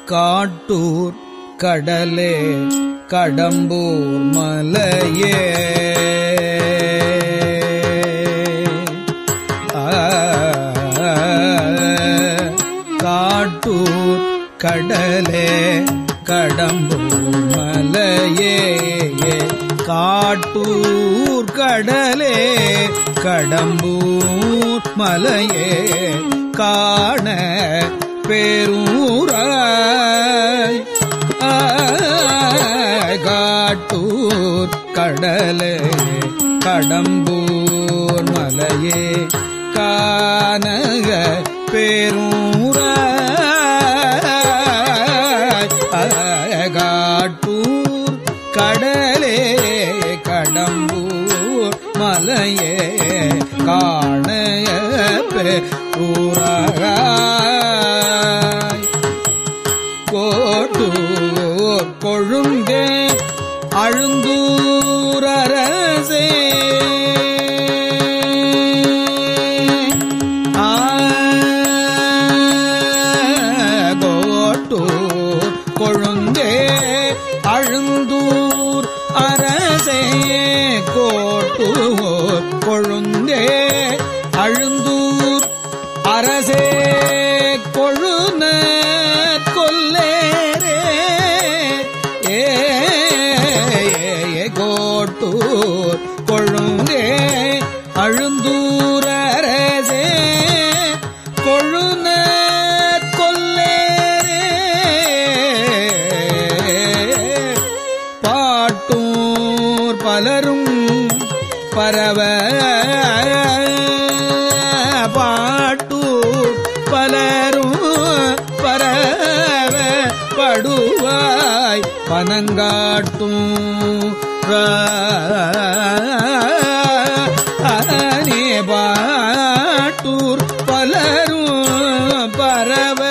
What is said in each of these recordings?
காட்டூர் கடலே கடம்பூர் மலையே ஆ, காட்டூர் கடலே கடம்பூர் மலையே காட்டூர் கடலே கடம்பூர் மலையே காண பேரூராய் ஆய், காட்டூர் கடலே கடம்பூர் மலையே கானக பேரூராய் ஆய், காட்டூர் கடலே கடம்பூர் மலையே காணய பேரூராய் கோட்டூர் கொழுங்கே அழுந்தூரரசே ஆ, கோட்டூர் கொழுங்கே அழுந்தூர் அரசே கோட்டூர் கொழுந்தே அழுந்தூர் அரசே கொழுன கொல்லேரே ஏ கோட்டூர் கொழுந்தே அழுந்தூரரசே கொழுன கொல்லேரே பாட்டூர் பலரும் பரவ பாட்டூர் பலரும் பரவ படுவாய் பனங்காட்டும் அனே பாட்டூர் பலரும் பரவ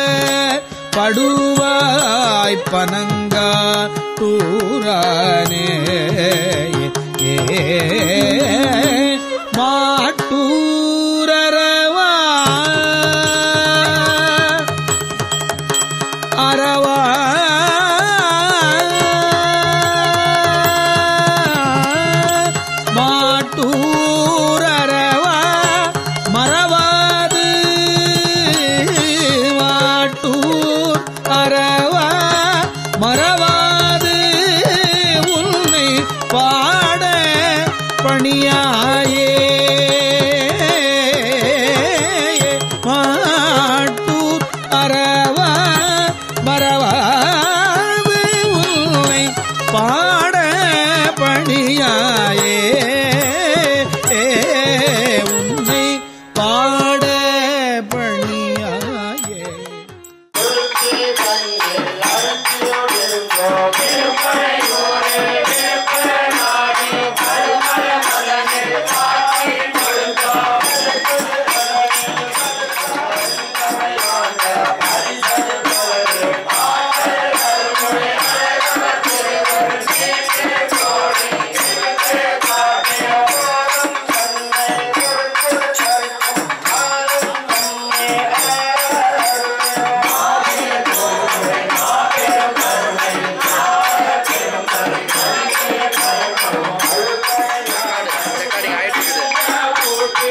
படுவாய் பனங்கா டூரானே ஏ மாட்டூரவா அரவா மாட்டூரவா மறவாது மாட்டூர் அரவா மறவாது உன்னை பாட பணியாயே மாட்டூர் அரவா மறவாது உன்னை பாட பணியாயே உன்னை பாட பணியாயே ரெக்கார்டிங் ஆயிட்டு இருக்குது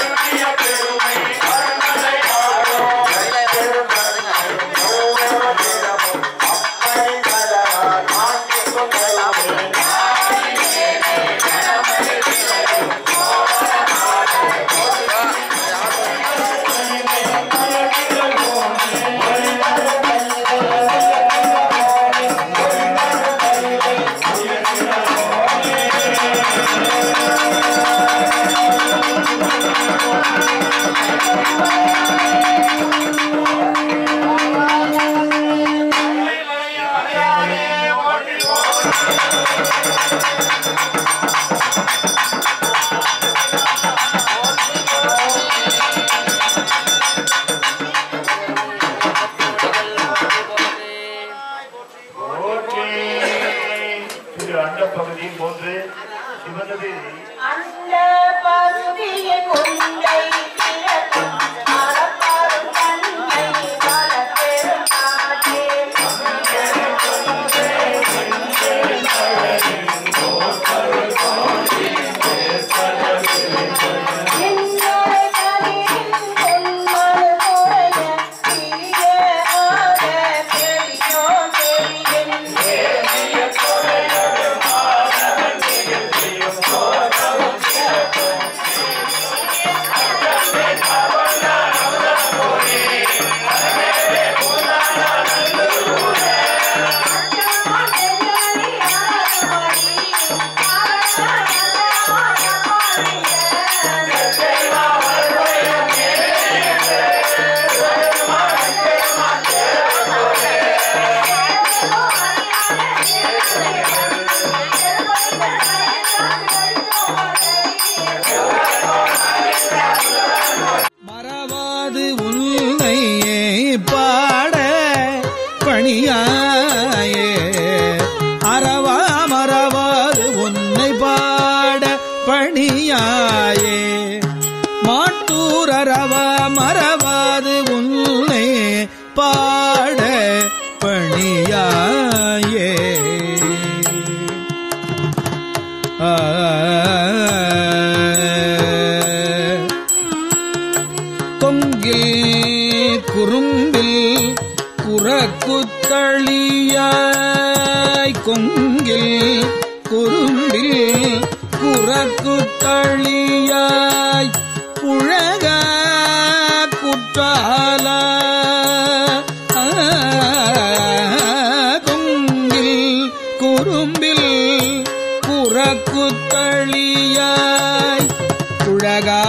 ஓகே திரு அண்ட பகுதி மூன்று சிவனது அந்த பருவிய கொண்டை திறக்கும் மரப்பாரும் தன்னை வளப்பெரும் நாட்டே என்னோட கதையின் பொன்மனு குறைய தீய ஆக பெரியோ பெரியன் மறவாது உன்னையே பாட பணியாயே அறவா மறவாது உன்னை பாட பணியாயே மாட்டூர் அறவா மறவாது உன்னை பாட பணியாயே ஆ கொங்கில் குறும்பில் குறக்குத்தளியாய் கொங்கில் குறும்பில் குறக்குத்தளியாய் புழக குற்றால கொங்கில் குறும்பில் குறக்குத்தளியாய் குழகா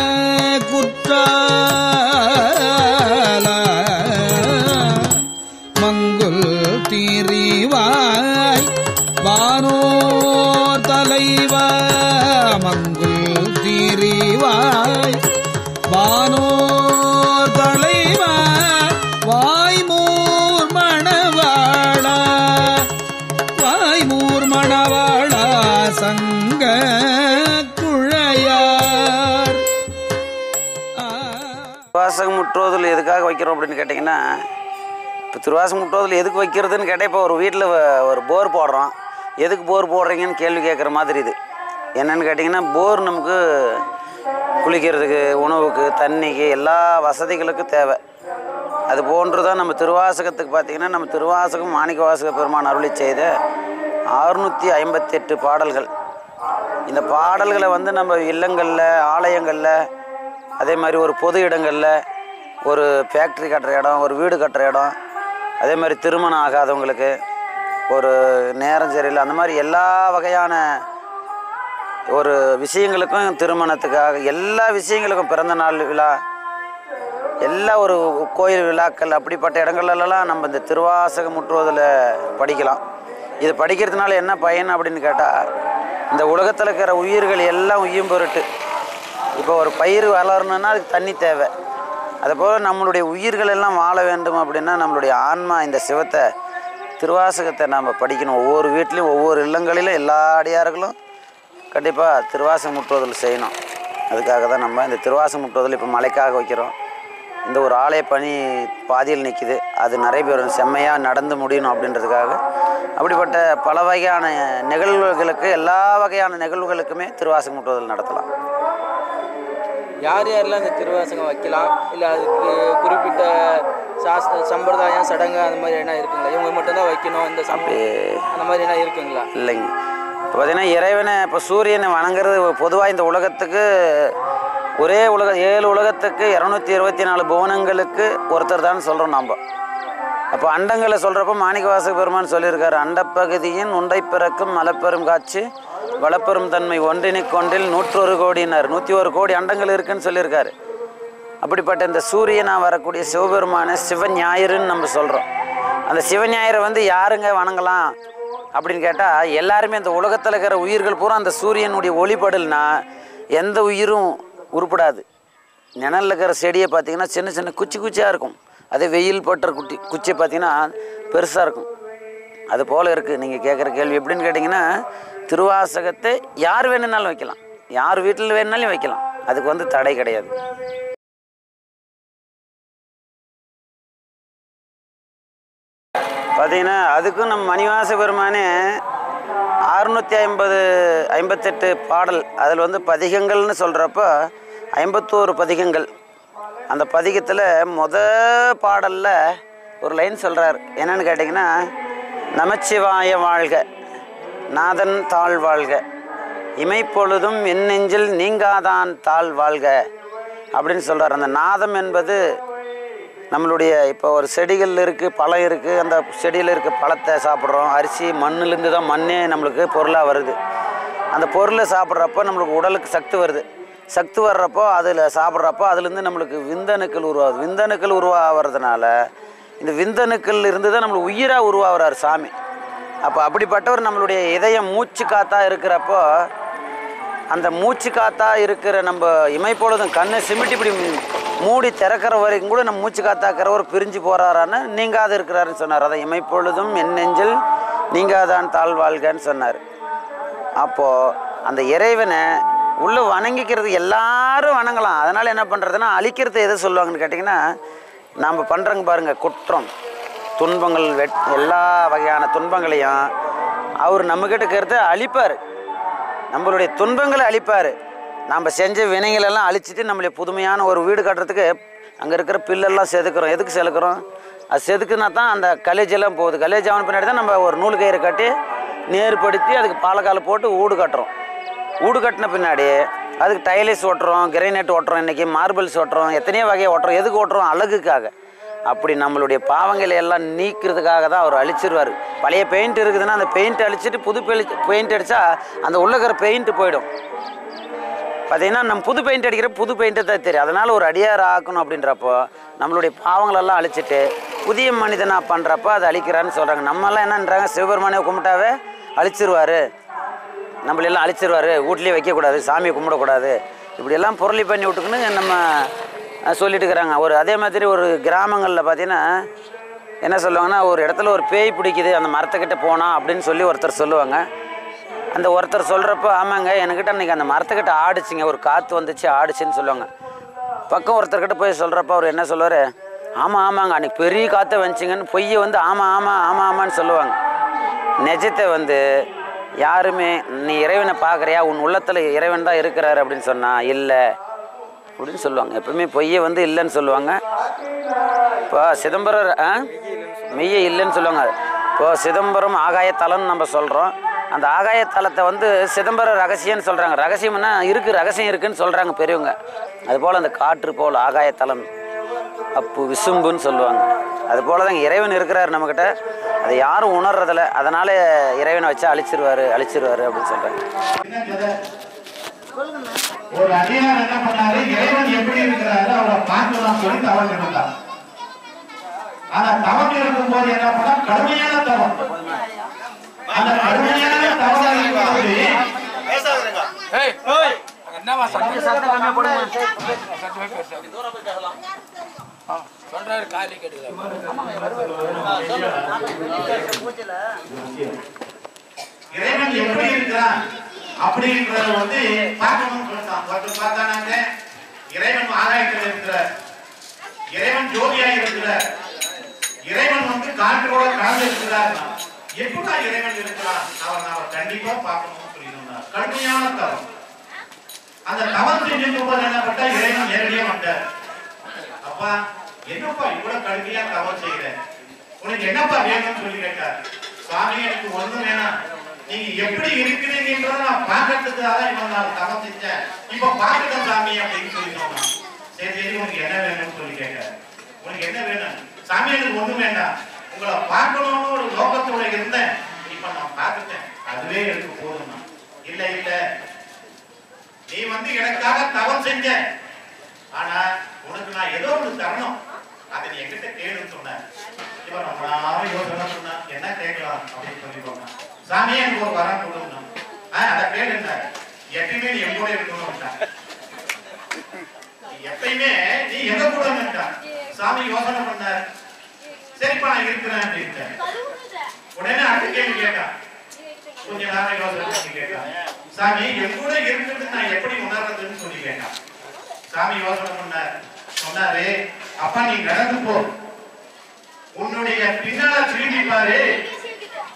குற்றால மங்குல் தீரிவாய் வானோர் தலைவா மங்குல் தீரிவாய் வானோர் தலைவா வாய்மூர் மணவாளா வாய்மூர் மணவாளா சங்க குழையார் ஆ திருவாசகம் முற்றுவதில் எதுக்காக வைக்கிறோம் அப்படின்னு கேட்டிங்கன்னா இப்போ திருவாசகம் முற்றுவதில் எதுக்கு வைக்கிறதுன்னு கேட்டால் இப்போ ஒரு வீட்டில் ஒரு போர் போடுறோம் எதுக்கு போர் போடுறீங்கன்னு கேள்வி கேட்குற மாதிரி இது என்னன்னு கேட்டிங்கன்னா போர் நமக்கு குளிக்கிறதுக்கு உணவுக்கு தண்ணிக்கு எல்லா வசதிகளுக்கும் தேவை அது போன்று தான் நம்ம திருவாசகத்துக்கு பார்த்திங்கன்னா நம்ம திருவாசகம் மாணிக்க வாசக பெருமான் அருளி செய்த அறுநூற்றி ஐம்பத்தெட்டு பாடல்கள் இந்த பாடல்களை வந்து நம்ம இல்லங்களில் ஆலயங்களில் அதே மாதிரி ஒரு பொது இடங்களில் ஒரு ஃபேக்ட்ரி கட்டுற இடம் ஒரு வீடு கட்டுற இடம் அதே மாதிரி திருமணம் ஆகாதவங்களுக்கு ஒரு நேரம் சரியில்லை அந்த மாதிரி எல்லா வகையான ஒரு விஷயங்களுக்கும் திருமணத்துக்காக எல்லா விஷயங்களுக்கும் பிறந்த நாள் விழா எல்லா ஒரு கோயில் விழாக்கள் அப்படிப்பட்ட இடங்கள்லாம் நம்ம இந்த திருவாசகம் முற்றுவதில் படிக்கலாம் இது படிக்கிறதுனால என்ன பயன் அப்படின்னு கேட்டால் இந்த உலகத்தில் இருக்கிற உயிர்கள் எல்லாம் உயிரும் பொருட்டு இப்போ ஒரு பயிர் வளரணும்னா அதுக்கு தண்ணி தேவை அதுபோல் நம்மளுடைய உயிர்கள் எல்லாம் வாழ வேண்டும் அப்படின்னா நம்மளுடைய ஆன்மா இந்த சிவத்தை திருவாசகத்தை நாம் படிக்கணும் ஒவ்வொரு வீட்லேயும் ஒவ்வொரு இல்லங்களிலும் எல்லா அடியார்களும் கண்டிப்பாக திருவாசகம் முற்றுவதில் செய்யணும் அதுக்காக தான் நம்ம இந்த திருவாசகம் முற்றுவதில் இப்போ மழைக்காக வைக்கிறோம் இந்த ஒரு ஆலய பணி பாதியில் நிற்கிது அது நடைபெறும் செம்மையாக நடந்து முடியணும் அப்படின்றதுக்காக அப்படிப்பட்ட பல வகையான நிகழ்வுகளுக்கு எல்லா வகையான நிகழ்வுகளுக்குமே திருவாசகம் முற்றுவதில் நடத்தலாம் யார் யாரெல்லாம் இந்த திருவாசகம் வைக்கலாம் இல்லை அதுக்கு குறிப்பிட்ட சாஸ்திர சம்பிரதாயம் சடங்கு அந்த மாதிரி என்ன இருக்குங்களா இவங்க மட்டும்தான் வைக்கணும் இந்த சம்ப அந்த மாதிரி என்ன இருக்குங்களா இல்லைங்க இப்போ பார்த்தீங்கன்னா இறைவனை இப்போ சூரியனை வணங்குறது பொதுவாக இந்த உலகத்துக்கு ஒரே உலக ஏழு உலகத்துக்கு இரநூத்தி இருபத்தி நாலு புவனங்களுக்கு ஒருத்தர் தான் சொல்கிறோம் நம்ம அப்போ அண்டங்களை சொல்கிறப்ப மாணிக்கவாசக பெருமான் சொல்லியிருக்காரு அண்டப்பகுதியின் உண்டை பிறக்கும் மலப்பெரும் காட்சி வளப்பெரும் தன்மை ஒன்றினை கொண்டில் நூற்றொரு கோடினார் நூற்றி ஒரு கோடி அண்டங்கள் இருக்குன்னு சொல்லியிருக்காரு அப்படிப்பட்ட இந்த சூரியனாக வரக்கூடிய சிவபெருமான சிவ ஞாயிறுன்னு நம்ம சொல்கிறோம் அந்த சிவ ஞாயிறை வந்து யாருங்க வணங்கலாம் அப்படின்னு கேட்டால் எல்லாருமே இந்த உலகத்தில் இருக்கிற உயிர்கள் பூரா அந்த சூரியனுடைய ஒளிபடல்னா எந்த உயிரும் உருப்படாது நிழல்ல இருக்கிற செடியை பார்த்தீங்கன்னா சின்ன சின்ன குச்சி குச்சியாக இருக்கும் அதே வெயில் பட்டுற குட்டி குச்சி பார்த்தீங்கன்னா பெருசாக இருக்கும் அது போல் இருக்குது நீங்கள் கேட்குற கேள்வி எப்படின்னு கேட்டிங்கன்னா திருவாசகத்தை யார் வேணும்னாலும் வைக்கலாம் யார் வீட்டில் வேணுனாலும் வைக்கலாம் அதுக்கு வந்து தடை கிடையாது பார்த்தீங்கன்னா அதுக்கும் நம்ம மணிவாச பெருமானே அறுநூற்றி ஐம்பது ஐம்பத்தெட்டு பாடல் அதில் வந்து பதிகங்கள்னு சொல்கிறப்ப ஐம்பத்தோரு பதிகங்கள் அந்த பதிகத்தில் முத பாடலில் ஒரு லைன் சொல்கிறார் என்னன்னு கேட்டிங்கன்னா நமச்சிவாய வாழ்க நாதன் தாழ் வாழ்க இமைப்பொழுதும் என் நெஞ்சில் நீங்காதான் தாழ் வாழ்க அப்படின்னு சொல்கிறார் அந்த நாதம் என்பது நம்மளுடைய இப்போ ஒரு செடிகள் இருக்குது பழம் இருக்குது அந்த செடியில் இருக்க பழத்தை சாப்பிட்றோம் அரிசி மண்ணுலேருந்து தான் மண்ணே நம்மளுக்கு பொருளாக வருது அந்த பொருளை சாப்பிட்றப்போ நம்மளுக்கு உடலுக்கு சக்தி வருது சக்தி வர்றப்போ அதில் சாப்பிட்றப்போ அதுலேருந்து நம்மளுக்கு விந்தணுக்கள் உருவாகுது விந்தணுக்கள் உருவாகிறதுனால இந்த விந்தணுக்கள் இருந்து தான் நம்மளுக்கு உயிராக உருவாகிறார் சாமி அப்போ அப்படிப்பட்டவர் நம்மளுடைய இதயம் மூச்சு காத்தா இருக்கிறப்போ அந்த மூச்சு காத்தா இருக்கிற நம்ம இமைப்பொழுதும் கண்ணை சிமிட்டி இப்படி மூடி திறக்கிற வரைக்கும் கூட நம்ம மூச்சு காத்தாக்கிறவர் பிரிஞ்சு போகிறாரான்னு நீங்காது இருக்கிறாருன்னு சொன்னார் அதை இமைப்பொழுதும் என் நெஞ்சில் நீங்காதான் தாழ்வாழ்கன்னு சொன்னார் அப்போது அந்த இறைவனை உள்ளே வணங்கிக்கிறது எல்லாரும் வணங்கலாம் அதனால் என்ன பண்ணுறதுன்னா அழிக்கிறது எதை சொல்லுவாங்கன்னு கேட்டிங்கன்னா நாம் பண்ணுறங்க பாருங்கள் குற்றம் துன்பங்கள் வெட் எல்லா வகையான துன்பங்களையும் அவர் நம்மக்கிட்ட கருத்தை அழிப்பார் நம்மளுடைய துன்பங்களை அழிப்பார் நம்ம செஞ்ச வினைகளெல்லாம் அழிச்சிட்டு நம்மளை புதுமையான ஒரு வீடு கட்டுறதுக்கு அங்கே இருக்கிற பில்லெல்லாம் செதுக்குறோம் எதுக்கு செதுக்குறோம் அது செதுக்குனா தான் அந்த கலேஜெல்லாம் போகுது கலேஜ் ஆன பின்னாடி தான் நம்ம ஒரு நூல் கயிறு கட்டி நேர்படுத்தி அதுக்கு பாலக்கால போட்டு ஊடு கட்டுறோம் ஊடு கட்டின பின்னாடி அதுக்கு டைலிஸ் ஓட்டுறோம் கிரைனைட் ஓட்டுறோம் இன்றைக்கி மார்பிள்ஸ் ஓட்டுறோம் எத்தனையோ வகையை ஓட்டுறோம் எதுக்கு ஓட்டுறோம் அழகுக்காக அப்படி நம்மளுடைய பாவங்களை எல்லாம் நீக்கிறதுக்காக தான் அவர் அழிச்சிருவார் பழைய பெயிண்ட் இருக்குதுன்னா அந்த பெயிண்ட் அழிச்சிட்டு புது பெயிண்ட் அடித்தா அந்த உள்ளக்கிற பெயிண்ட் போயிடும் பார்த்தீங்கன்னா நம்ம புது பெயிண்ட் அடிக்கிற புது பெயிண்ட்டை தான் தெரியும் அதனால் ஒரு அடியார் ஆக்கணும் அப்படின்றப்போ நம்மளுடைய பாவங்களெல்லாம் அழிச்சிட்டு புதிய மனிதனாக பண்ணுறப்போ அதை அழிக்கிறான்னு சொல்கிறாங்க நம்மெல்லாம் என்னன்றாங்க சிவபெருமானை கும்பிட்டாவே அழிச்சிருவார் நம்மளெல்லாம் அழிச்சிருவார் வீட்லேயே வைக்கக்கூடாது சாமியை கும்பிடக்கூடாது இப்படியெல்லாம் பொருளி பண்ணி விட்டுக்குன்னு நம்ம அஹ், சொல்லிட்டு இருக்கிறாங்க ஒரு அதே மாதிரி ஒரு கிராமங்களில் பார்த்தீங்கன்னா என்ன சொல்லுவாங்கன்னா ஒரு இடத்துல ஒரு பேய் பிடிக்குது அந்த மரத்துக்கிட்ட போனா அப்படின்னு சொல்லி ஒருத்தர் சொல்லுவாங்க அந்த ஒருத்தர் சொல்கிறப்போ ஆமாங்க என்கிட்ட அன்றைக்கி அந்த மரத்துக்கிட்ட ஆடிச்சுங்க ஒரு காற்று வந்துச்சு ஆடிச்சுன்னு சொல்லுவாங்க பக்கம் ஒருத்தர்கிட்ட போய் சொல்கிறப்ப அவர் என்ன சொல்லுவார் ஆமாம் ஆமாங்க அன்றைக்கி பெரிய காற்றை வந்துச்சிங்கன்னு பொய்யை வந்து ஆமாம் ஆமாம் ஆமாம் ஆமான்னு சொல்லுவாங்க நிஜத்தை வந்து யாருமே நீ இறைவனை பார்க்குறியா உன் உள்ளத்தில் இறைவன் தான் இருக்கிறாரு அப்படின்னு சொன்னால் இல்லை அப்படின்னு சொல்லுவாங்க எப்பவுமே பொய்யை வந்து இல்லைன்னு சொல்லுவாங்க இப்போ சிதம்பரம் ஆ மெய்ய இல்லைன்னு சொல்லுவாங்க இப்போ சிதம்பரம் ஆகாயத்தலம்னு நம்ம சொல்கிறோம் அந்த ஆகாயத்தலத்தை வந்து சிதம்பர ரகசியம்னு சொல்கிறாங்க ரகசியம்னா இருக்குது ரகசியம் இருக்குன்னு சொல்கிறாங்க பெரியவங்க அதுபோல் அந்த காற்று போல் ஆகாயத்தலம் அப்பு விசும்புன்னு சொல்லுவாங்க அது போல தான் இறைவன் இருக்கிறார் நம்மக்கிட்ட அதை யாரும் உணர்றதில்ல அதனால் இறைவனை வச்சு அழிச்சிருவாரு அழிச்சிருவாரு அப்படின்னு சொல்கிறாங்க என்ன கதை? ஒரு அடியார் என்ன பண்ணாரு இறைவன் எப்படி இருக்கிறாரு அவரை பார்க்கலாம் சொல்லி தவம் இருந்தார் ஆனா தவம் இருக்கும்போது என்ன பண்ணா கடுமையான தவம் அந்த கடுமையான தவம் இருக்கும்போது இறைவன் எப்படி இருக்கிறான் அப்படின்றத வந்து பார்க்கணும்னு சொல்லிட்டான் ஒருத்தர் பார்த்தானாங்க இறைவன் ஆகாயத்தில் இருக்கிறார் இறைவன் ஜோதியா இருக்கிறார் இறைவன் வந்து காற்றோட கலந்து இருக்கிறார் எப்படா இறைவன் இருக்கிறான் அவர் நாம கண்டிப்பா பார்க்கணும்னு சொல்லியிருந்தார் கடுமையான தவம் அந்த தவம் செஞ்சிருக்கும் போது என்ன பண்ணா இறைவன் நேரடியா வந்தார் அப்பா என்னப்பா இவ்வளவு கடுமையா தவம் செய்யற உனக்கு என்னப்பா வேணும்னு சொல்லி கேட்டார் சுவாமி எனக்கு ஒண்ணும் வேணாம் நீங்க எப்படி இருக்கிறீங்கன்றத நான் பார்க்கறதுக்காக தான் இவ்வளவு நாள் தவம் செஞ்சேன் இப்ப பார்க்கட்டும் சாமி அப்படின்னு சொல்லி சொன்னான் சரி சரி உனக்கு என்ன வேணும்னு சொல்லி கேட்டார் உனக்கு என்ன வேணும் சாமி எனக்கு ஒண்ணும் வேண்டாம் உங்களை பார்க்கணும்னு ஒரு நோக்கத்தோட இருந்தேன் இப்ப நான் பார்த்துட்டேன் அதுவே எனக்கு போதும் இல்ல இல்ல நீ வந்து எனக்காக தவம் செஞ்ச ஆனா உனக்கு நான் ஏதோ ஒன்று தரணும் அதை நீ என்கிட்ட கேளுன்னு சொன்ன இவன் ரொம்ப நாளும் யோசனை சொன்னா என்ன கேட்கலாம் அப்படின்னு சொல்லி சொன்னான் சாமியே எனக்கு ஒரு வரம் கொடுங்க ஆஹ் அதை கேளுங்க எப்பயுமே நீ என் கூட இருக்கணும் எப்பயுமே நீ எங்க கூட இருக்கான் சாமி யோசனை பண்ணார் சரிப்பா நான் இருக்கிறேன் அப்படின்ட்டேன் உடனே அடுத்த கேள்வி கேட்டான் கொஞ்ச நேரம் யோசனை பண்ணி கேட்டான் சாமி என் கூட இருக்கிறது நான் எப்படி உணர்றதுன்னு சொல்லி கேட்டான் சாமி யோசனை பண்ணார் சொன்னாரு அப்பா நீ நடந்து போ உன்னுடைய பின்னால திரும்பி பாரு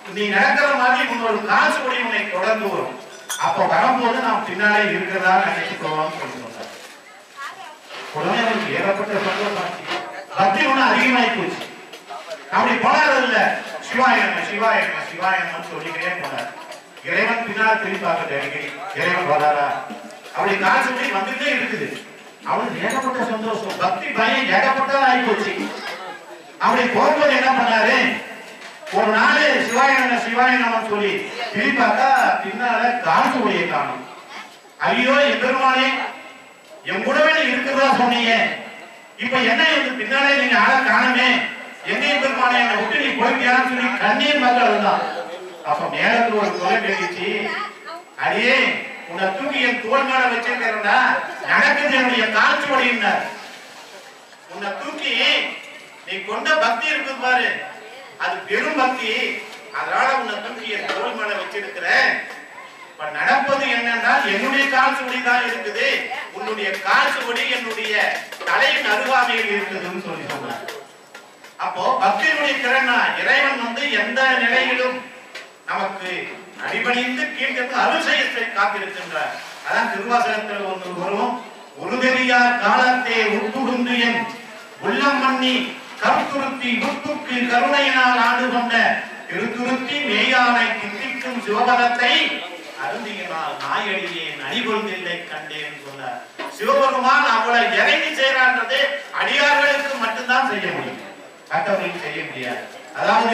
நீ நடக்கிற மாதிரி உன்னோட காசு கொடி உன்னை தொடர்ந்து வரும் அப்ப வரும்போது நாம் பின்னாலே இருக்கிறதா நினைச்சுக்கோன்னு சொல்லி சொன்னார் உடனே அவருக்கு ஏகப்பட்ட சந்தோஷம் பக்தி ஒண்ணு அதிகமாகி போச்சு அப்படி போனார் இல்ல சிவாயன சிவாயன சிவாயனம்னு சொல்லிக்கிட்டே போனார் இறைவன் பின்னால் திரும்பி பார்க்கட்டு அடிக்கடி இறைவன் வராரா அப்படி காசு கொடி வந்துட்டே இருக்குது அவனுக்கு ஏகப்பட்ட சந்தோஷம் பக்தி பயம் ஏகப்பட்டதா ஆகி போச்சு அப்படி போகும்போது என்ன பண்ணாரு ஒரு நாள் சிவாயன சிவாயனம் சொல்லி திரும்பி பார்த்தா பின்னால காசு ஒளியை காணும் ஐயோ எம்பெருமானே என் கூடவே நீ இருக்கிறதா சொன்னீங்க இப்ப என்ன வந்து பின்னாலே நீங்க ஆள காணுமே எங்க பெருமானே என்னை விட்டு நீ போயிட்டியான்னு சொல்லி கண்ணீர் மக்கள் தான் அப்ப மேலத்துல ஒரு கொலை கேட்டுச்சு அடியே உன்னை தூக்கி என் தோல் மேல வச்சிருக்கிறா நடக்குது என்னுடைய காட்சி வழியினார் உன்னை தூக்கி நீ கொண்ட பக்தி இருக்குது பாரு அது பெரும் பக்தி அதனால உன்னை தூக்கி என் தோல் மேல வச்சிருக்கிறேன் இப்ப நடப்பது என்னன்னா என்னுடைய கால் சுவடி தான் இருக்குது உன்னுடைய கால் சுவடி என்னுடைய தலையின் அருகாமையில் இருக்குதுன்னு சொல்லி சொன்னார் அப்போ பக்தியினுடைய திறனா இறைவன் வந்து எந்த நிலையிலும் நமக்கு அடிபணிந்து கீழ்க்கு அருள் செய்ய காத்திருக்கின்றார் அதான் திருவாசகத்தில் ஒன்று வரும் ஒரு தெரியார் காலத்தே உட்புகுந்து என் உள்ளம் மண்ணி கருத்துருத்தி உட்புக்கு கருணையினால் ஆண்டு கொண்ட திருத்துருத்தி மேயானை தித்திக்கும் சிவபதத்தை அருந்தியினால் நாயடியே நடிகொள்தில்லை கண்டேன் சொன்னார் சிவபெருமான் அவளை இறங்கி செய்யறான்றது அடியார்களுக்கு மட்டும்தான் செய்ய முடியும் மற்றவர்களுக்கு செய்ய முடியாது அதாவது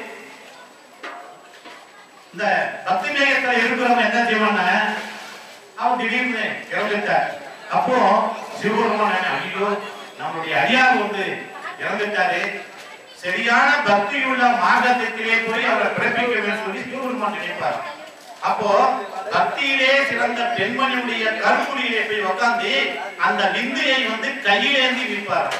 இந்த பக்தி நேயத்துல இருக்கிறவங்க என்ன செய்வான்னா அவன் திடீர்னு இறந்துட்டார் அப்போ சிவபெருமான் ஐயோ நம்முடைய அடியார் வந்து இறந்துட்டாரு சரியான பக்தியுள்ள மார்க்கத்திலே போய் அவரை பிறப்பிக்க வேண்டும் சொல்லி சிவபெருமான் நினைப்பார் அப்போ பக்தியிலே சிறந்த பெண்மணியுடைய கருமுடியிலே போய் உட்கார்ந்து அந்த விந்தையை வந்து கையிலேந்தி விற்பார்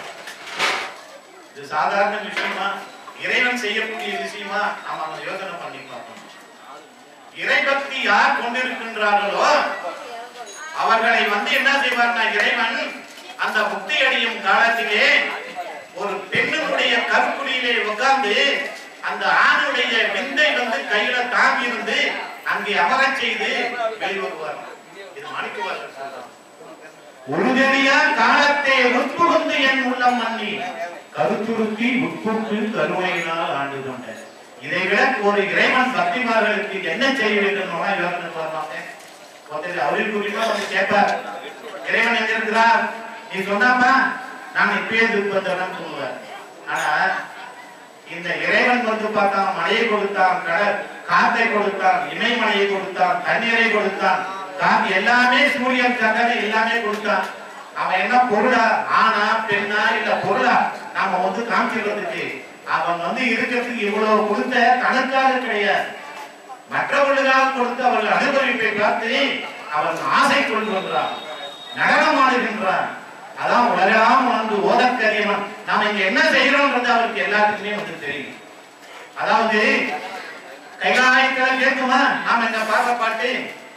இது சாதாரண விஷயமா இறைவன் செய்யக்கூடிய விஷயமா நாம அதை யோசனை பண்ணி பார்க்கணும் இறைபக்தி யார் கொண்டிருக்கின்றார்களோ அவர்களை வந்து என்ன செய்வார்னா இறைவன் அந்த முக்தி அடையும் காலத்திலே ஒரு பெண்ணுடைய கருக்குழியிலே உட்கார்ந்து அந்த ஆணுடைய விந்தை வந்து கையில தாங்கி இருந்து அங்கே அமரச் செய்து வெளிவருவார் இது மாணிக்கவாசர் சொல்றார் ஒரு தெரியா காலத்தை உட்புகுந்து என் உள்ளம் மன்னி கருத்துருத்தி உட்புக்கு கருணையினால் ஆண்டு கொண்ட இதை விட ஒரு இறைவன் பக்திமார்களுக்கு என்ன செய்ய வேண்டும் யோசனை பண்ணுவாங்க ஒருத்தர் அவரில் குறிப்பா வந்து கேட்பார் இறைவன் எங்க இருக்கிறார் நீ சொன்னாப்பா நான் இப்பயே திருப்பத்தனம் சொல்லுவார் ஆனா இந்த இறைவன் வந்து பார்த்தான் மழையை கொடுத்தான் கடல் காத்தை கொடுத்தான் இமயமலையை கொடுத்தான் தண்ணீரை கொடுத்தான் காத்து எல்லாமே சூரியன் சந்திரன் எல்லாமே கொடுத்தான் அவன் என்ன பொருளா ஆனா பெண்ணா இல்ல பொருளா நாம வந்து காமிச்சிருக்கிறதுக்கு அவன் வந்து இருக்கிறதுக்கு இவ்வளவு கொடுத்த கணக்காக கிடையாது மற்றவர்களுக்காக கொடுத்து அவர்கள் அனுபவிப்பை பார்த்து அவன் ஆசை கொண்டு வந்தான் நடனம் ஆடுகின்றான் அதான் உலகெல்லாம் வந்து ஓதக்கரியவன் நாம இங்க என்ன செய்யறோம்ன்றது அவருக்கு எல்லாத்துக்குமே வந்து தெரியும் அதாவது கைலாயத்துல கேட்குமா நாம இந்த பாடுற பாட்டு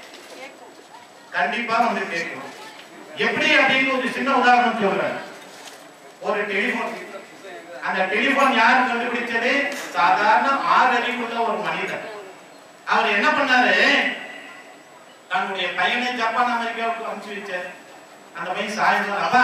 கண்டிப்பா வந்து கேட்கும் எப்படி அப்படின்னு ஒரு சின்ன உதாரணம் சொல்றேன் ஒரு டெலிபோன் அந்த டெலிபோன் யார் கண்டுபிடிச்சது சாதாரண ஆறு அறிவுள்ள ஒரு மனிதன் அவர் என்ன பண்ணாரு தன்னுடைய பையனை ஜப்பான் அமெரிக்காவுக்கு அனுப்பிச்சு வச்சாரு அந்த பையன் சாயந்தரம் அப்பா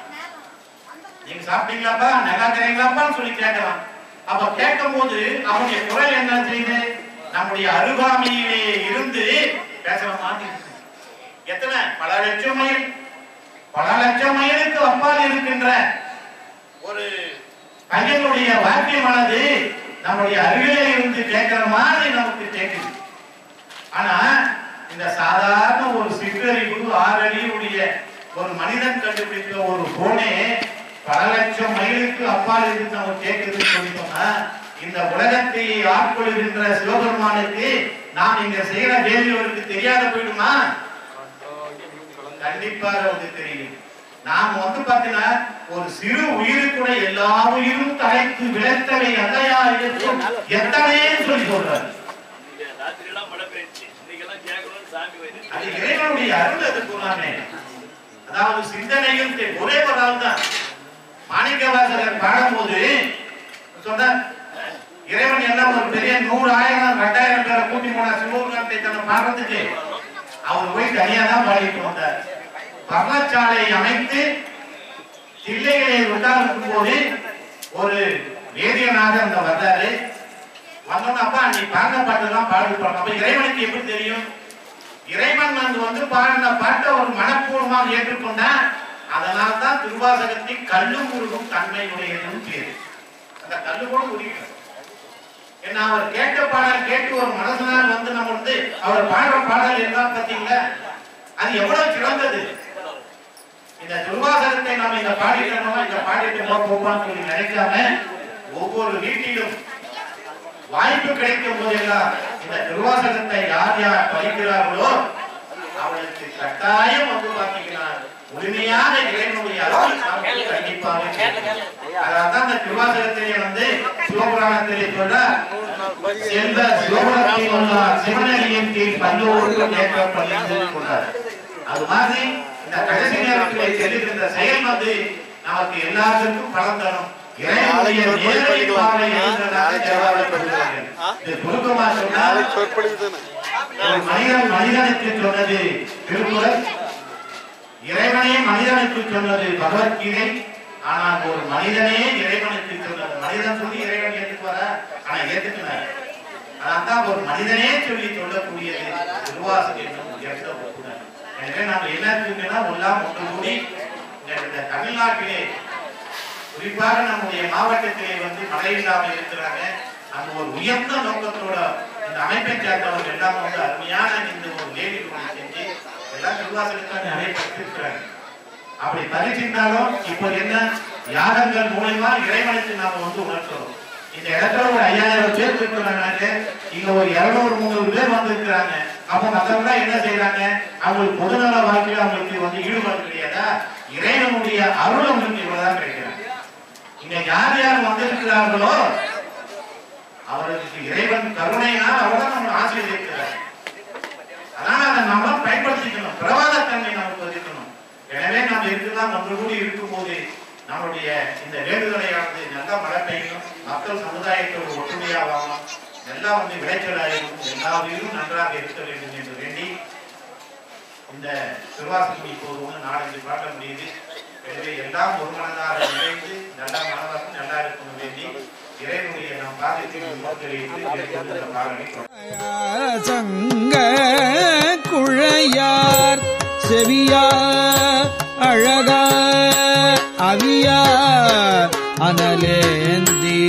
நீங்க சாப்பிட்டீங்களாப்பா நல்லா இருக்கிறீங்களாப்பான்னு சொல்லி கேட்கலாம் அப்ப கேட்கும் போது அவனுடைய குரல் என்ன செய்யுது நம்முடைய அருகாமையிலே இருந்து பேசுற மாதிரி இருக்கு. எத்தனை பல லட்சம் மைல் பல லட்சம் மைலுக்கு அப்பால் இருக்கின்ற ஒரு பையனுடைய வாக்கியமானது நம்முடைய அருகிலே இருந்து கேட்கிற மாதிரி நமக்கு கேட்குது ஆனா இந்த சாதாரண ஒரு சிற்றறிவு ஆறறிவுடைய ஒரு மனிதன் கண்டுபிடித்த ஒரு போனே பல லட்சம் மைலுக்கு அப்பால் இருந்து நம்ம கேட்குதுன்னு சொல்லி சொன்னா இந்த உலகத்தை ஆட்கொள்கின்ற சிவபெருமானுக்கு நாம் இங்க செய்யற வேலை அவருக்கு தெரியாத போயிடுமா கண்டிப்பாக வந்து தெரியும் நாம் வந்து பாத்தீங்கன்னா ஒரு சிறு உயிருக்குள்ள எல்லா உயிரும் தலைத்து விளைத்தவை அதையா இருக்கும் எத்தனைன்னு சொல்லி சொல்றாரு அது இறைவனுடைய அருள் அது கூறாமே அதாவது சிந்தனையும் தெ- ஒரே ஒரு ஆள் தான் மாணிக்கவாசகர் பாடும்போது சொன்னார் இறைவன் எல்லாம் ஒரு பெரிய நூறு ஆயிரம் ரெண்டாயிரம் பேரை கூட்டி போன சிவகாந்தை தன்னை பாடுறதுக்கு அவர் போய் தனியா தான் பாடிட்டு வந்தார் பர்ணச்சாலை அமைத்து தில்லைகளை உட்கார்ந்துக்கும் போது ஒரு வேதியனாக அந்த வந்தாரு வந்தோன்னு அப்பா நீ பாடின பாட்டு தான் பாடு பாடணும் அப்ப இறைவனுக்கு எப்படி தெரியும் இறைவன் வந்து வந்து பாடின பாட்டை ஒரு மனப்பூர்வமாக ஏற்றுக்கொண்டா அதனால தான் திருவாசகத்தின் கல்லு முருகும் தன்மையுடையதுன்னு பேரு அந்த கல்லு கூட உருகிறது ஏன்னா அவர் கேட்ட பாடல் கேட்டு ஒரு மனசனால் வந்து நம்ம வந்து அவர் பாடுற பாடல் எல்லாம் பார்த்தீங்களா அது எவ்வளவு சிறந்தது இந்த திருவாசகத்தை நாம இந்த பாடிட்டோமா இந்த பாடிட்டு போப்பான்னு சொல்லி நினைக்காம ஒவ்வொரு வீட்டிலும் வாய்ப்பு கிடைக்கும் போதெல்லாம் இந்த திருவாசகத்தை யார் யார் படிக்கிறார்களோ அவளுக்கு கட்டாயம் வந்து பாத்தீங்கன்னா முழுமையாக இறைவனுடைய அருள் நமக்கு கண்டிப்பாக கிடைக்கும். அதனால்தான் இந்த திருவாசகத்திலே வந்து சிவபுராணத்திலே சொல்ற செல்வ சிவபுரத்தில் உள்ள சிவனடியின் கீழ் பல்லோருக்கும் ஏற்ற பள்ளி கொண்டார் அது மாதிரி இந்த கடைசி நேரத்திலே செல்லுகின்ற செயல் வந்து நமக்கு எல்லாத்துக்கும் பலன் தரும் இறைவனுடைய நேரடி பார்வை இருந்ததாக தேவாலயம் சொல்கிறார்கள். இது சுருக்கமா சொன்னால் ஒரு மனிதன் மனிதனுக்கு சொன்னது திருக்குறள் இறைவனே மனிதனுக்கு சொன்னது பகவத்கீதை ஆனால் ஒரு மனிதனே இறைவனுக்கு சொன்னது மனிதன் சொல்லி இறைவன் ஏற்றுக்குவாரா ஆனா ஏத்துக்கினார் அதான் ஒரு மனிதனே சொல்லி சொல்லக்கூடியது திருவாசகம் என்னும் உயர்ந்த ஒப்புதல் எனவே நாம் என்ன இருக்குன்னா எல்லாம் ஒன்று கூடி இந்த- இந்த தமிழ்நாட்டிலே குறிப்பாக நம்முடைய மாவட்டத்திலே வந்து மழை இல்லாமல் இருக்கிறாங்க அந்த ஒரு உயர்ந்த நோக்கத்தோட இந்த அமைப்பை சேர்ந்தவர்கள் எல்லாம் வந்து அருமையான இந்த ஒரு லேடி செஞ்சு எல்லாம் திருவாசகத்தை நிறைய பற்றிருக்கிறாங்க அப்படி பறிச்சிருந்தாலும் இப்போ என்ன யாகங்கள் மூலயமா இறைவனுக்கு நாம வந்து உணர்த்துறோம் இந்த இடத்துல ஒரு ஐயாயிரம் பேர் இருக்கிறாங்க இங்க ஒரு இருநூறு முந்நூறு பேர் வந்திருக்கிறாங்க அப்ப மத்தவங்க என்ன செய்யறாங்க அவங்களுக்கு பொதுநல வாழ்க்கையில அவங்களுக்கு வந்து ஈடுபாடு கிடையாதா இறைவனுடைய அருள் அவங்களுக்கு இவ்வளவுதான் கிடைக்கிறாங்க இங்க யார் யார் வந்திருக்கிறார்களோ அவர்களுக்கு இறைவன் கருணையினால் அவர்தான் நம்ம ஆசீர்வதிக்கிறார் அதனால அதை நம்ம பயன்படுத்திக்கணும் பிரவாதத்தன்மை நமக்கு இருக்கணும் எனவே நாம் இருக்கலாம் ஒன்று கூடி இருக்கும்போது நம்முடைய இந்த வேண்டுதலையானது நல்லா மழை பெய்யணும் மக்கள் சமுதாயத்தோடு ஒற்றுமையாகணும் எல்லாம் வந்து விளைச்சலாகும் எல்லா உயிரும் நன்றாக இருக்க வேண்டும் என்று வேண்டி இந்த திருவாசகம் இப்போது ஒன்று நாலஞ்சு பாட்ட முடியுது எனவே எல்லாம் ஒரு மனதாக இணைந்து நல்லா மனதாக நல்லா இருக்கணும் வேண்டி இறைவனுடைய நாம் பாதத்தில் தெரிவித்து இந்த பாடலை தொடர்கிறோம். சங்க குழையார் செவியா அழகா அவியா அனலேந்தி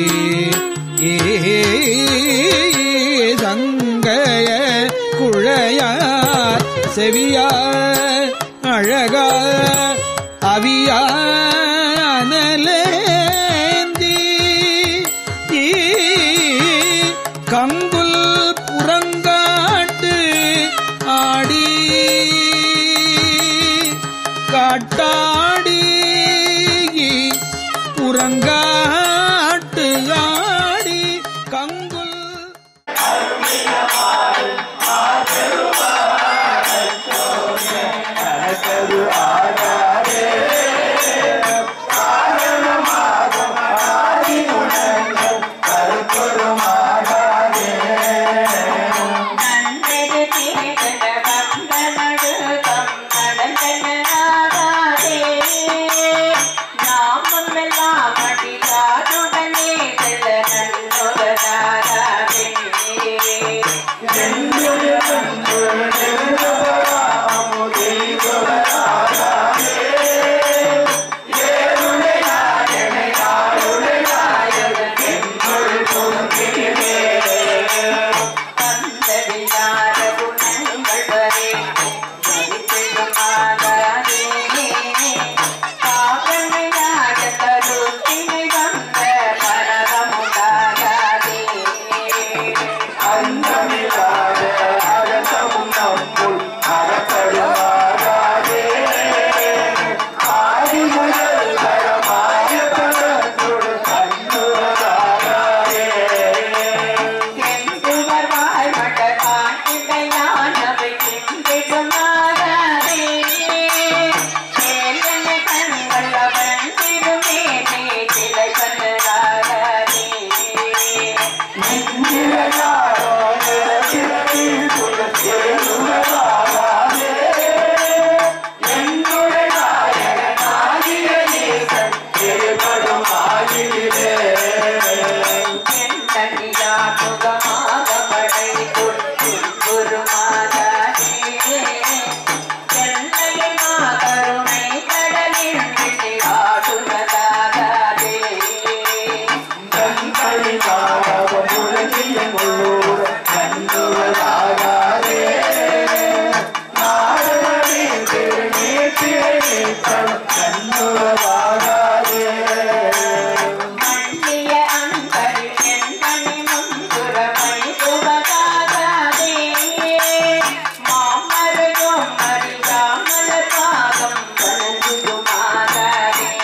சங்கைய குழையார் செவியா அழகா அவியா அனலேந்தி கங்குல் புறங்காட்டு ஆடி காட்டாடி புறங்காட்டு ஆடி கங்குல் நன்றெடு திரைகட வந்த நடுகம் நடந்தன ஆகாதே நாமெல்லாம் அடி மண்டிய அன்பர் எந்தனி முன்புறமை துவகாதே மாமரையும் அறியாமல் பாகம் வணங்குமாகாதே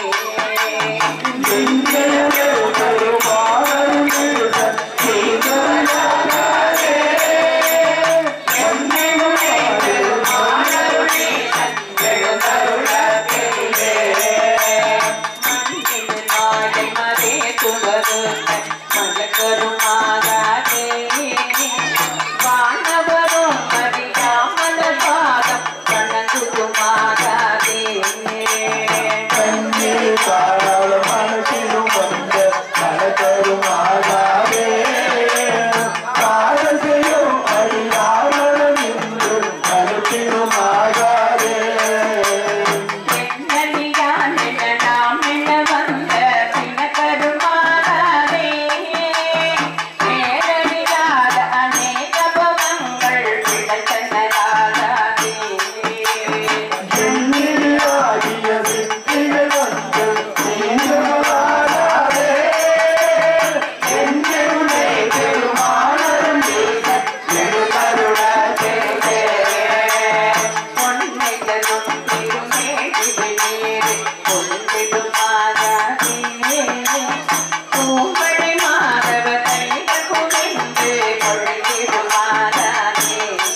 வானவரும் அறியாமல் பாதம் வணங்குமாகாதே என்னடியான் என்ன நாம் என்ன வந்த பிணக்கருமாறாதே நேரடியாத அநேக பவங்கள் விடச்சன்னராகாதே பொன்னைகளும் திருமேடி வெளியேறி பொழுந்திடுமாறாதே பூம்பழை மாதவ கைகள் குவிந்து பொழுந்திடுமாறாதே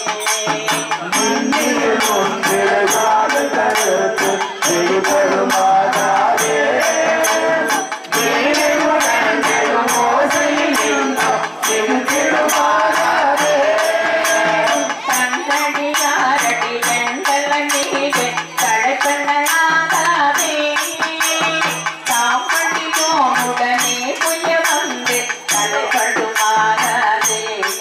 தந்தடியாரடி வெண்கல நீடு தழைப்பண்ணாகாதே தாமடியோமுடனே புய வந்து தலைப்படுமாகாதே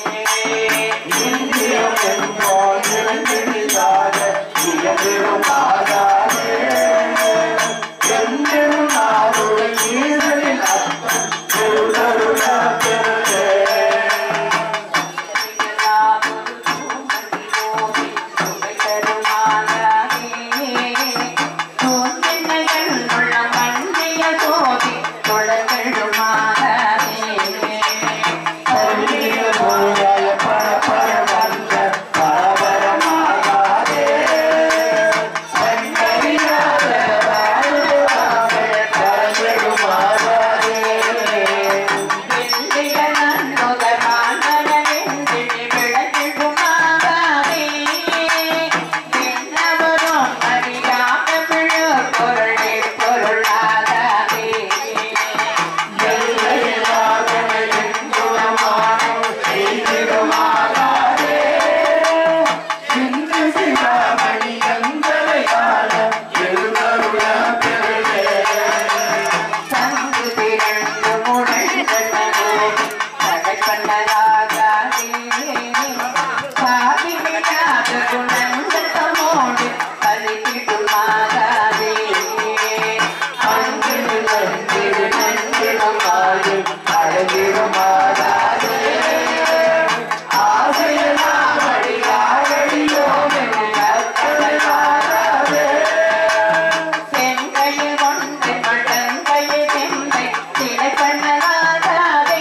செங்கையில் கொண்டு மடங்கையில் செம்பை சிலை பண்ணலாகாதே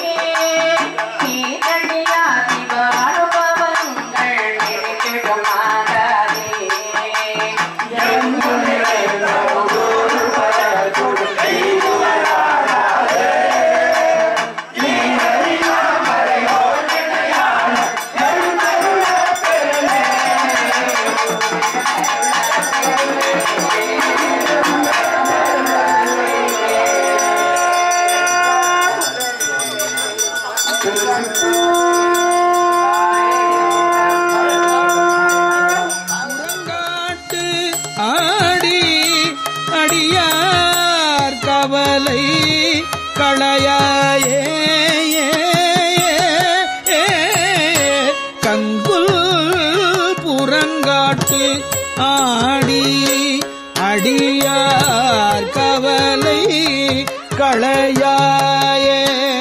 சீரடியா சிவானுபவங்கள் நிறைந்திடுமாகாதே முழங்காட்டு ஆடி அடியார் கவலை களையாயே கங்குல் புறங்காட்டு ஆடி அடியார் கவலை களையாயே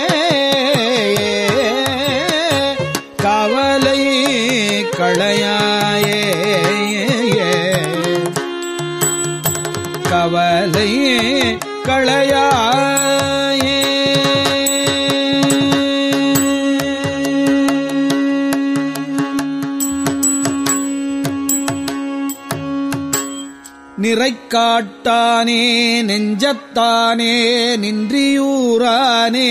கவலை களையாயே கவலை களையாயே நிறைக்காட்டானே நெஞ்சத்தானே நின்றியூரானே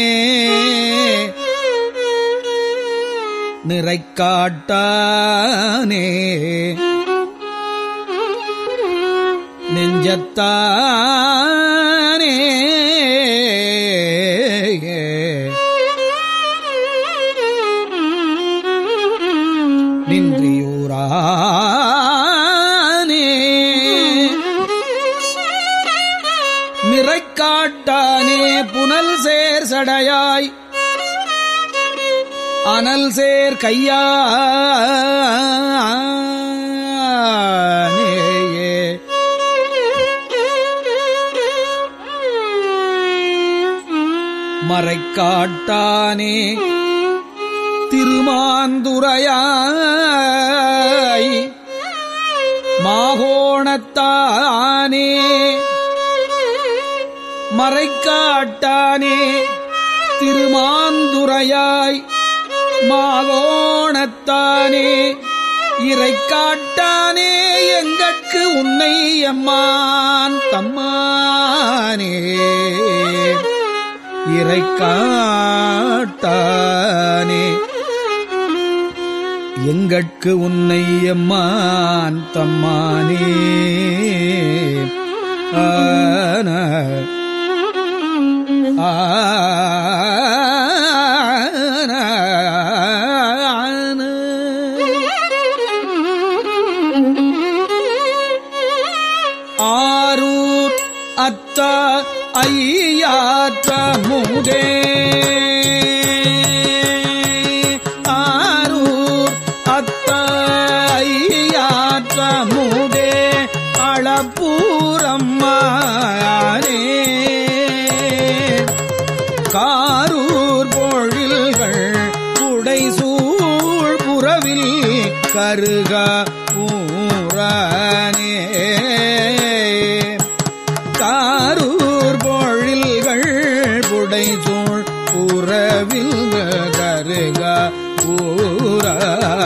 நிறைக்காட்டானே நெஞ்சத்தானே நின்றியூரானே நிறைக்காட்டானே புனல் சேர் சடையாய் அனல் சேர் கையானேயே மறைக்காட்டானே திருமாந்துரையாய் மாகோணத்தானே மறைக்காட்டானே திருமாந்துரையாய் மாகோணத்தானே இறைக்காட்டானே எங்கட்கு உன்னை எம்மான் தம்மானே இறைக்காட்டானே எங்கட்கு உன்னை எம்மான் தம்மானே ஆன ஆரூர் அத்த ஐயாற்ற முகே ஆரூர் அத்த ஐயாற்ற முகே அளப்பூரம்மானே காரூர் பொழில்கள் உடைசூழ் புறவில் கருக ஊரானே காரூர் பொழில்கள் புடைசூழ் புறவில் கருக ஊரா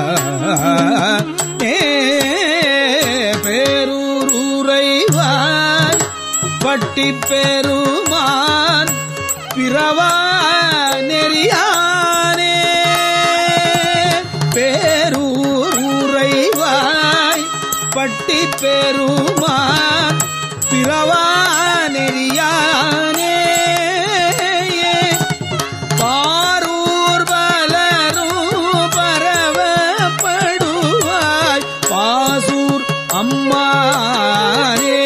பேரூர் உறைவாய் பட்டி பெருமான் பிறவா நெறியானே பேரூர் உறைவாய் பட்டி பெருமான் பிறவா நெறியானே பாரூர் பலரும் பரவப்படுவாய் பாசூர் அம்மானே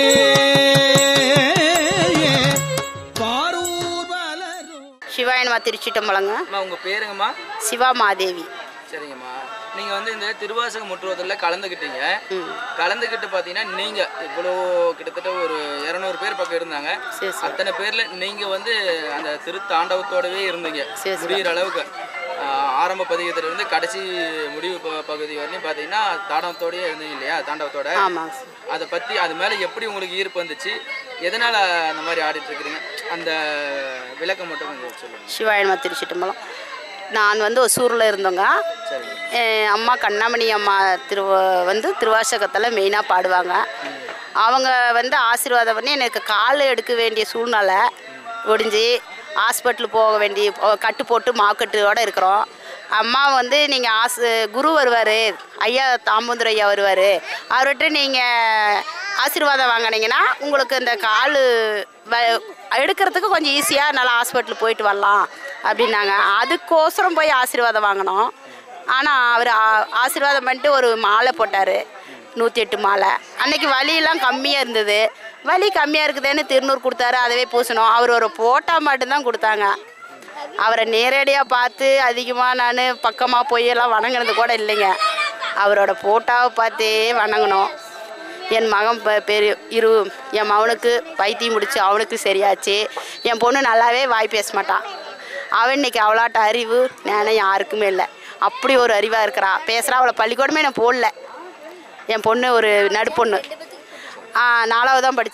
பாரூர் பலரும் சிவாயனமா திருச்சிட்டம்பலங்க அம்மா உங்கள் பேருங்கம்மா சிவா மாதேவி சரிங்கம்மா நீங்கள் வந்து இந்த திருவாசக முற்றுவதில் கலந்துக்கிட்டீங்க கலந்துக்கிட்டு பார்த்தீங்கன்னா நீங்கள் இவ்வளோ கிட்டத்தட்ட ஒரு இரநூறு பேர் பக்கம் இருந்தாங்க சரி, சரி. அத்தனை பேரில் நீங்கள் வந்து அந்த திருத்தாண்டவத்தோடவே இருந்தீங்க சரி, சரி. முடிகிற அளவுக்கு ஆஹ், ஆரம்ப பதிகத்திலிருந்து கடைசி முடிவு ப- பகுதி வரையும் பார்த்தீங்கன்னா தாண்டவத்தோடயே இருந்தீங்க இல்லையா தாண்டவத்தோட ஆமாங்க அதை பற்றி அது மேலே எப்படி உங்களுக்கு ஈர்ப்பு வந்துச்சு எதனால் அந்த மாதிரி ஆடிட்டு இருக்கிறீங்க அந்த விளக்கம் மட்டும் கொஞ்சம் சொல்லுங்கள் சிவாயனமா திருச்சிட்டம்பலம் நான் வந்து ஒசூரில் இருந்தோங்க சரிங்க என் அம்மா கண்ணாமணி அம்மா திரு வந்து திருவாசகத்தில் மெயினாக பாடுவாங்க அவங்க வந்து ஆசீர்வாதம் பண்ணி எனக்கு கால் எடுக்க வேண்டிய சூழ்நிலை ஒடிஞ்சு ஹாஸ்பிட்டல் போக வேண்டிய ஓ, கட்டு போட்டு மாக்கட்டுவோடு இருக்கிறோம் அம்மா வந்து நீங்கள் ஆசு குரு வருவார் ஐயா தாம்பூந்தர் ஐயா வருவார் அவர்கிட்ட நீங்கள் ஆசீர்வாதம் வாங்கினீங்கன்னா உங்களுக்கு இந்த கால் வ எடுக்கிறதுக்கு கொஞ்சம் ஈஸியாக நல்லா ஹாஸ்பிட்டல் போயிட்டு வரலாம் அப்படின்னாங்க அதுக்கோசரம் போய் ஆசீர்வாதம் வாங்கினோம் ஆனால் அவர் ஆசீர்வாதம் பண்ணிட்டு ஒரு மாலை போட்டார் நூற்றி எட்டு மாலை அன்னைக்கு வலியெல்லாம் கம்மியாக இருந்தது வலி கம்மியாக இருக்குதுன்னு திருநூறு கொடுத்தாரு அதவே பூசணும் அவர் ஒரு போட்டா மட்டும்தான் கொடுத்தாங்க அவரை நேரடியாக பார்த்து அதிகமாக நான் பக்கமாக போய் எல்லாம் வணங்கினது கூட இல்லைங்க அவரோட போட்டாவை பார்த்தே வணங்கினோம் என் மகன் ப- பெரு இரு என் மகனுக்கு வைத்தியம் முடிச்சு அவனுக்கு சரியாச்சு என் பொண்ணு நல்லாவே வாய் பேச மாட்டான் அவன் இன்னைக்கு அவளாட்ட அறிவு ஞானம் யாருக்குமே இல்லை அப்படி ஒரு அறிவாக இருக்கிறா பேசுகிறா அவளை பள்ளிக்கூடமே நான் போடல என் பொண்ணு ஒரு நடுப்பொண்ணு ஆ, நாலாவது தான் படித்தா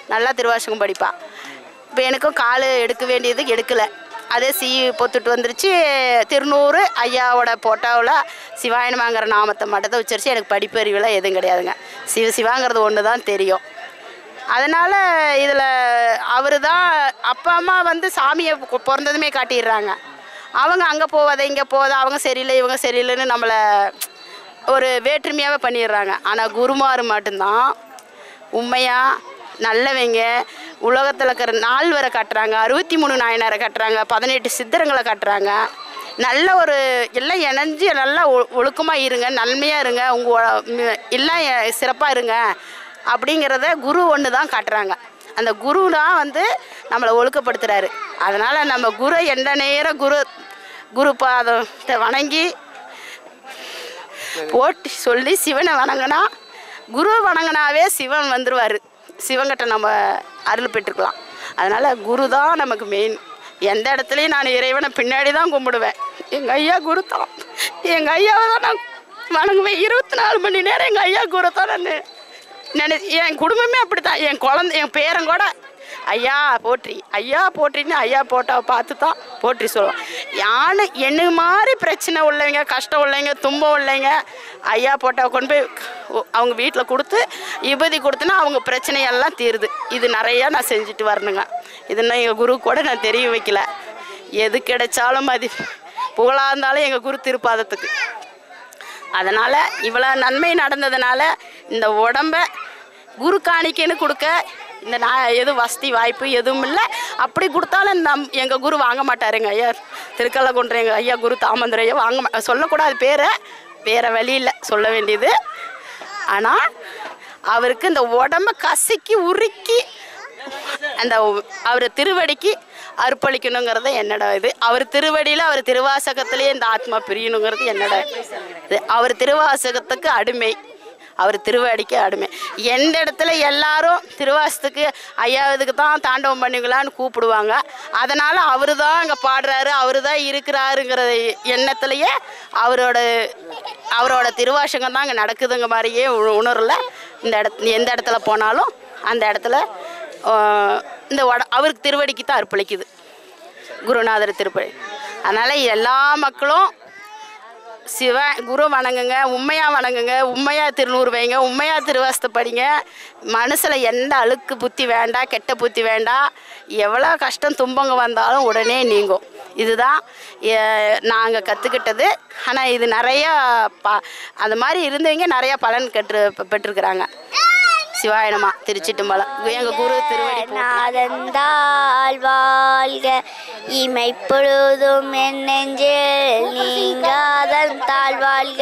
நல்லா திருவாசகம் படிப்பா இப்போ எனக்கும் கால் எடுக்க வேண்டியது எடுக்கலை அதே சி பொத்துட்டு வந்துருச்சு திருநூறு ஐயாவோட போட்டாவில் சிவாயனமாங்கிற நாமத்தை மட்டும் தான் உச்சரிச்சு எனக்கு படிப்பறிவுலாம் எதுவும் கிடையாதுங்க சிவ சிவாங்கிறது ஒன்று தான் தெரியும் அதனால் இதில் அவர் தான் அப்பா அம்மா வந்து சாமியை பொ- பிறந்ததுமே காட்டிடுறாங்க அவங்க அங்கே போவாத இங்கே போவாத அவங்க சரியில்லை இவங்க சரியில்லைன்னு நம்மளை ஒரு வேற்றுமையாகவே பண்ணிடுறாங்க ஆனால் குருமார் மட்டும்தான் உண்மையாக நல்லவங்க உலகத்தில் இருக்கிற நால்வரை காட்டுறாங்க அறுபத்தி மூணு நாயனாரை காட்டுறாங்க பதினெட்டு சித்தரங்களை காட்டுறாங்க நல்ல ஒரு எல்லாம் இணைஞ்சு நல்லா ஒழுக்கமாக இருங்க நன்மையாக இருங்க உங்கள் எல்லாம் சிறப்பாக இருங்க அப்படிங்கிறத குரு ஒன்று தான் காட்டுறாங்க அந்த குரு தான் வந்து நம்மளை ஒழுக்கப்படுத்துகிறாரு அதனால் நம்ம குரு எந்த நேரம் குரு குரு பாதத்தை வணங்கி போட்டி சொல்லி சிவனை வணங்கினா குரு வணங்கினாவே சிவன் வந்துடுவார் சிவங்கிட்ட நம்ம அருள் பெற்றுக்கலாம் அதனால் குரு தான் நமக்கு மெயின் எந்த இடத்துலையும் நான் இறைவனை பின்னாடி தான் கும்பிடுவேன் எங்கள் ஐயா குரு தான் எங்கள் ஐயாவை தான் நான் வணங்குவேன் இருபத்தி நாலு மணி நேரம் எங்கள் ஐயா குரு தான் நான் நினை என் குடும்பமே அப்படி தான் என் குழந்தை என் பேரன் கூட ஐயா போற்றி ஐயா போற்றின்னு ஐயா போட்டாவை பார்த்து தான் போற்றி சொல்லுவோம் யானை என்ன மாதிரி பிரச்சனை உள்ளவங்க கஷ்டம் உள்ளவங்க துன்பம் உள்ளவங்க ஐயா போட்டாவை கொண்டு போய் ஒ- அவங்க வீட்டில் கொடுத்து விபதி கொடுத்தனா அவங்க பிரச்சனையெல்லாம் தீருது இது நிறையா நான் செஞ்சுட்டு வரணுங்க இது இன்னும் எங்கள் குரு கூட நான் தெரிய வைக்கல எது கிடைச்சாலும் அது புகழாக இருந்தாலும் எங்கள் குரு திருப்பாதத்துக்கு அதனால் இவ்வளோ நன்மை நடந்ததுனால இந்த உடம்ப குரு காணிக்கைன்னு கொடுக்க இந்த நான் எதுவும் வசதி வாய்ப்பு எதுவும் இல்லை அப்படி கொடுத்தாலும் நம் எங்கள் குரு வாங்க மாட்டாருங்க ஐயா திருக்கல்லகுன்ற எங்கள் ஐயா குரு தாமந்துரையா வாங்க மா சொல்லக்கூடாது பேரை வேறு வழி இல்லை சொல்ல வேண்டியது ஆனால் அவருக்கு இந்த உடம்ப கசக்கி உருக்கி அந்த அவர் திருவடிக்கு அர்ப்பணிக்கணுங்கிறது என்னோட இது அவர் திருவடியில் அவர் திருவாசகத்திலேயே இந்த ஆத்மா பிரியணுங்கிறது என்னோட இது அவர் திருவாசகத்துக்கு அடிமை அவர் திருவடிக்கு அடிமை எந்த இடத்துல எல்லாரும் திருவாசத்துக்கு ஐயாவதுக்கு தான் தாண்டவம் பண்ணுங்களான்னு கூப்பிடுவாங்க அதனால் அவர் தான் அங்கே பாடுறாரு அவர் தான் இருக்கிறாருங்கிற எண்ணத்துலையே அவரோட அவரோட திருவாசகம் தான் அங்கே நடக்குதுங்க மாதிரியே உ- உணரல இந்த இடத்து எந்த இடத்துல போனாலும் அந்த இடத்துல ஆஹ், இந்த உட அவருக்கு திருவடிக்கு தான் அர்ப்பணிக்குது குருநாதர் திருப்பதி அதனால் எல்லா மக்களும் சிவ குரு வணங்குங்க உண்மையாக வணங்குங்க உண்மையாக திருநூறு வைங்க உண்மையாக திருவாசத்தை படிங்க மனசில் எந்த அழுக்கு புத்தி வேண்டாம் கெட்ட புத்தி வேண்டாம் எவ்வளோ கஷ்டம் துன்பங்க வந்தாலும் உடனே நீங்கும் இதுதான் நாங்கள் கற்றுக்கிட்டது ஆனால் இது நிறையா ப அந்த மாதிரி இருந்தவங்க நிறையா பலன் கற்று பெற்றிருக்கிறாங்க சிவாயனமா திருச்சிட்டும்பலம் எங்கள் குரு திருவடி போற்றி. நாதந்தால் வாழ்க இமைப்பொழுதும் என் நெஞ்சில் நீங்காதந்தால் வாழ்க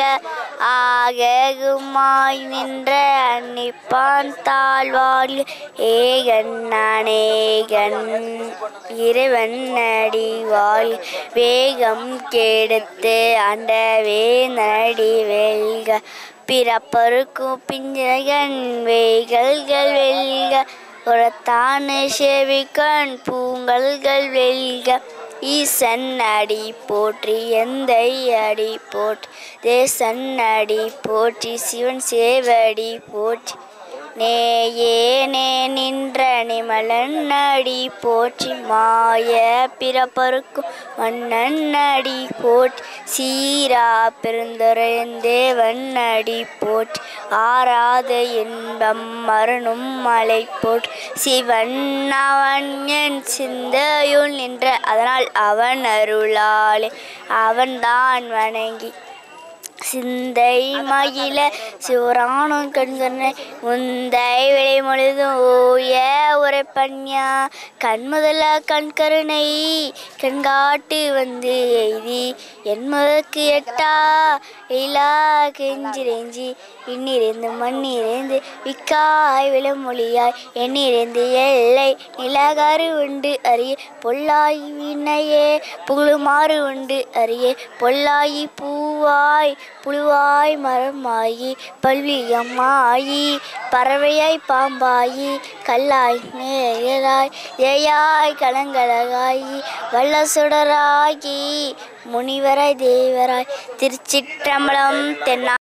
ஆககுமாய் நின்ற அன்னிப்பான் தாழ் வாழ்க ஏகன் நானேகன் இறைவன் அடி வாழ்க வேகம் கெடுத்து ஆண்டவே நடி வெல்க பிறப்பருக்கும் பிஞ்சகன் வேகல்கள் வெல்க உரத்தான செவிக்கண் பூங்கல்கள் வெல்க ஈசன் அடி போற்றி எந்தை அடி போற்றி தேசன் அடி போற்றி சிவன் சேவடி போற்றி நேயே நே நின்ற நிமலன் அடி போற்றி மாய பிறப்பருக்கும் மன்னன் அடி போற்றி சீரா பெருந்துரையந்தேவன் அடி போற்றி ஆராத இன்பம் மரணும் மலை போற்றி சிவன் அவன் என் சிந்தையுள் நின்ற அதனால் அவன் அருளாலே அவன்தான் வணங்கி சிந்தை மகிழ சிவரானும் கண்கண்ணை முந்தை விளை முழுதும் ஓய உரைப்பன்யா கண்முதல கண்கருணை கண்காட்டு வந்து எய்தி என் முதற்கு எட்டா இலா கெஞ்சிரேஞ்சி விண்ணிறைந்து மண்ணிறைந்து விக்காய் விளமொழியாய் எண்ணிறைந்து எல்லை நிலகாறு உண்டு அறிய பொல்லாய் வினையே புகழுமாறு உண்டு அறிய பொல்லாயி பூவாய் புழுவாய் மரமாயி பல்வியமாயி பறவையாய் பாம்பாயி கல்லாய் நேராய் ஏயாய் கலங்கலகாயி வல்ல சுடராகி முனிவராய் தேவராய் திருச்சிற்றம்பலம் தென்னா